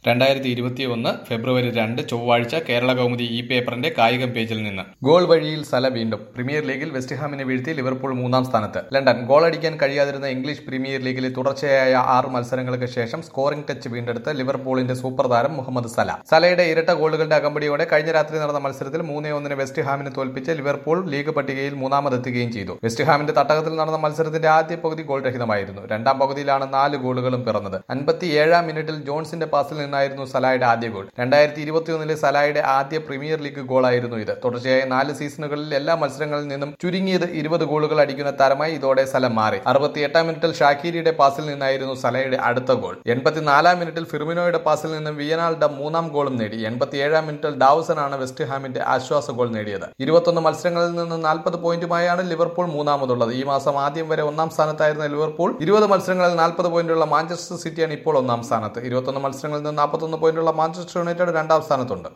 രണ്ടായിരത്തി ഇരുപത്തിയൊന്ന് ഫെബ്രുവരി രണ്ട് ചൊവ്വാഴ്ച കേരള കൗമുദി ഈ പേപ്പറിന്റെ കായികം പേജിൽ നിന്ന് ഗോൾ വഴിയിൽ സല വീണ്ടും പ്രീമിയർ ലീഗിൽ വെസ്റ്റ്ഹാമിനെ വീഴ്ത്തി ലിവർപൂൾ മൂന്നാം സ്ഥാനത്ത് ലണ്ടൻ ഗോളടിക്കാൻ കഴിയാതിരുന്ന ഇംഗ്ലീഷ് പ്രീമിയർ ലീഗിലെ തുടർച്ചയായ ആറ് മത്സരങ്ങൾക്ക് ശേഷം സ്കോറിംഗ് ടച്ച് വീണ്ടെടുത്ത ലിവർപൂളിന്റെ സൂപ്പർ താരം മുഹമ്മദ് സല സലയുടെ ഇരട്ട ഗോളുകളുടെ അകമ്പടിയോടെ കഴിഞ്ഞ രാത്രി നടന്ന മത്സരത്തിൽ മൂന്നേ ഒന്നിന് വെസ്റ്റ് ഹാമിനെ തോൽപ്പിച്ച് ലിവർപൂൾ ലീഗ് പട്ടികയിൽ മൂന്നാമതെത്തുകയും ചെയ്തു വെസ്റ്റ് ഹാമിന്റെ തട്ടകത്തിൽ നടന്ന മത്സരത്തിന്റെ ആദ്യ പകുതി ഗോൾ രഹിതമായിരുന്നു രണ്ടാം പകുതിയിലാണ് നാല് ഗോളുകളും പിറന്നത് അൻപത്തിയേഴാം മിനിറ്റിൽ ജോൺസിന്റെ പാസിൽ നിന്നായിരുന്നു സലായുടെ ആദ്യ ഗോൾ രണ്ടായിരത്തി ഇരുപത്തിയൊന്നിലെ സലായുടെ ആദ്യ പ്രീമിയർ ലീഗ് ഗോളായിരുന്നു ഇത് തുടർച്ചയായ നാല് സീസണുകളിൽ എല്ലാ മത്സരങ്ങളിൽ നിന്നും ചുരുങ്ങിയത് ഇരുപത് ഗോളുകൾ അടിക്കുന്ന താരമായി ഇതോടെ സല മാറി അറുപത്തിയെട്ടാം മിനിറ്റിൽ ഷാക്കീരിയുടെ പാസിൽ നിന്നായിരുന്നു സലയുടെ അടുത്ത ഗോൾ എൺപത്തിനാലാം മിനിറ്റിൽ ഫിർമിനോയുടെ പാസിൽ നിന്നും വിയനാൾഡ മൂന്നാം ഗോളും നേടി എൺപത്തിയേഴാം മിനിറ്റിൽ ഡാവുസൺ ആണ് വെസ്റ്റ് ഹാമിന്റെ ആശ്വാസ ഗോൾ നേടിയത് ഇരുപത്തൊന്ന് മത്സരങ്ങളിൽ നിന്ന് നാൽപ്പത് പോയിന്റുമായാണ് ലിവർപൂൾ മൂന്നാമതുള്ളത് ഈ മാസം ആദ്യം വരെ ഒന്നാം സ്ഥാനത്തായിരുന്ന ലിവർപൂൾ ഇരുപത് മത്സരങ്ങളിൽ നാൽപ്പത് പോയിന്റുള്ള മാഞ്ചസ്റ്റർ സിറ്റിയാണ് ഇപ്പോൾ ഒന്നാം സ്ഥാനത്ത് ഇരുപത്തൊന്ന് മത്സരങ്ങളിൽ നിന്ന് നാൽപ്പത്തൊന്ന് പോയിന്റുള്ള മാഞ്ചസ്റ്റർ യുണൈറ്റഡ് രണ്ടാം സ്ഥാനത്തുണ്ട്